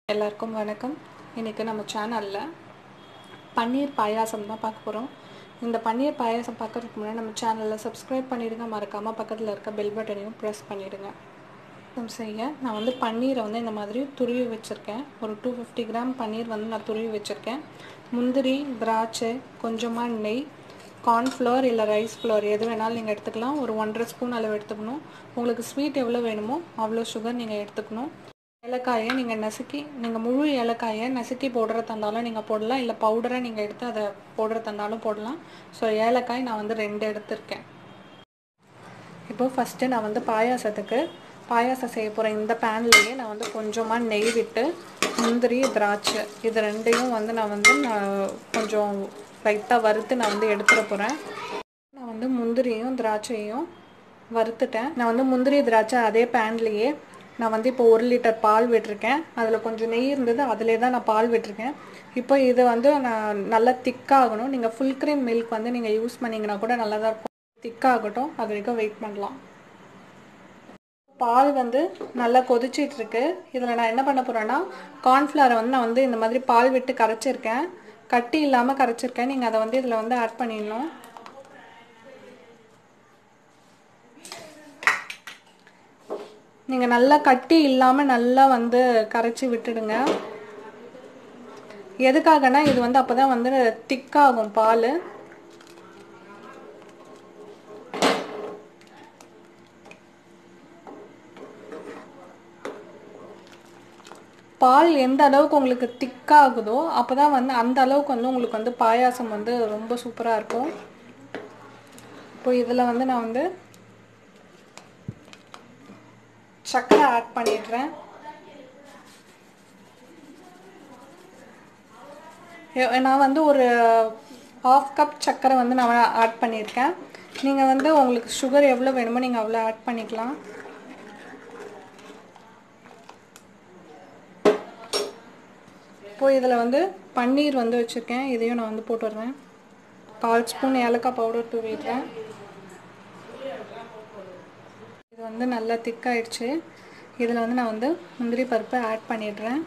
எல்லாருக்கும் வணக்கம் இன்றைக்கி நம்ம சேனலில் பன்னீர் பாயாசம் தான் பார்க்க போகிறோம் இந்த பன்னீர் பாயாசம் பார்க்கறதுக்கு முன்னாடி நம்ம சேனலில் சப்ஸ்கிரைப் பண்ணிடுங்க மறக்காமல் பக்கத்தில் இருக்க பெல் பட்டனையும் ப்ரெஸ் பண்ணிவிடுங்க செய்ய நான் வந்து பன்னீரை வந்து இந்த மாதிரி துருவி வச்சுருக்கேன் ஒரு டூ ஃபிஃப்டி கிராம் பன்னீர் வந்து நான் துருவி வச்சுருக்கேன் முந்திரி திராட்சை கொஞ்சமாக நெய் கார்ன்ஃப்ளவர் இல்லை ரைஸ் ஃப்ளவர் எது வேணாலும் நீங்கள் எடுத்துக்கலாம் ஒரு ஒன்றரை ஸ்பூன் அளவு எடுத்துக்கணும் உங்களுக்கு ஸ்வீட் எவ்வளோ வேணுமோ அவ்வளோ சுகர் நீங்கள் எடுத்துக்கணும் ஏலக்காயை நீங்கள் நசுக்கி நீங்கள் முழு ஏலக்காயை நசுக்கி போடுறதா இருந்தாலும் நீங்கள் போடலாம் இல்லை பவுடரை நீங்கள் எடுத்து அதை போடுறதா இருந்தாலும் போடலாம் ஸோ ஏலக்காய் நான் வந்து ரெண்டு எடுத்திருக்கேன் இப்போது ஃபஸ்ட்டு நான் வந்து பாயாசத்துக்கு பாயாசம் செய்ய போகிற இந்த பேன்லேயே நான் வந்து கொஞ்சமாக நெய் விட்டு முந்திரி திராட்சை இது ரெண்டையும் வந்து நான் வந்து நான் கொஞ்சம் லைட்டாக வறுத்து நான் வந்து எடுத்துட போகிறேன் நான் வந்து முந்திரியும் திராட்சையும் வறுத்துட்டேன் நான் வந்து முந்திரி திராட்சை அதே பேன்லேயே நான் வந்து இப்போ ஒரு லிட்டர் பால் விட்டுருக்கேன் அதில் கொஞ்சம் நெய் இருந்தது அதிலே தான் நான் பால் விட்டுருக்கேன் இப்போ இது வந்து நான் நல்லா திக்காகணும் நீங்கள் ஃபுல் க்ரீம் மில்க் வந்து நீங்கள் யூஸ் பண்ணிங்கன்னா கூட நல்லா தான் இருக்கும் திக்காகட்டும் அது வரைக்கும் வெயிட் பண்ணலாம் பால் வந்து நல்லா கொதிச்சிட்டு இருக்கு இதில் நான் என்ன பண்ண போகிறேன்னா கார்ன்ஃப்ளவரை வந்து நான் வந்து இந்த மாதிரி பால் விட்டு கரைச்சிருக்கேன் கட்டி இல்லாமல் கரைச்சிருக்கேன் நீங்கள் அதை வந்து இதில் வந்து ஆட் பண்ணிடணும் நீங்கள் நல்லா கட்டி இல்லாமல் நல்லா வந்து கரைச்சி விட்டுடுங்க எதுக்காகனா இது வந்து அப்போ தான் வந்து திக்காகும் பால் பால் எந்த அளவுக்கு உங்களுக்கு திக்காகுதோ அப்போ தான் வந்து அந்த அளவுக்கு வந்து உங்களுக்கு வந்து பாயாசம் வந்து ரொம்ப சூப்பராக இருக்கும் இப்போ இதில் வந்து நான் வந்து சர்க்கரை ஆட் பண்ணிடுறேன் நான் வந்து ஒரு ஆஃப் கப் சர்க்கரை வந்து நான் ஆட் பண்ணியிருக்கேன் நீங்கள் வந்து உங்களுக்கு சுகர் எவ்வளோ வேணுமோ நீங்கள் அவ்வளோ ஆட் பண்ணிக்கலாம் இப்போது இதில் வந்து பன்னீர் வந்து வச்சுருக்கேன் இதையும் நான் வந்து போட்டுடுறேன் கால் ஸ்பூன் ஏலக்காய் பவுடர் தூவிடுறேன் இது வந்து நல்லா திக்காயிடுச்சு இதில் வந்து நான் வந்து முந்திரி பருப்பை ஆட் பண்ணிடுறேன்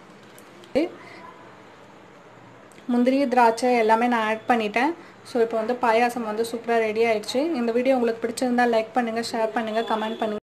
முந்திரி திராட்சை எல்லாமே நான் ஆட் பண்ணிட்டேன் ஸோ இப்போ வந்து பாயாசம் வந்து சூப்பராக ரெடி ஆயிடுச்சு இந்த வீடியோ உங்களுக்கு பிடிச்சிருந்தா லைக் பண்ணுங்கள் ஷேர் பண்ணுங்கள் கமெண்ட் பண்ணுங்கள்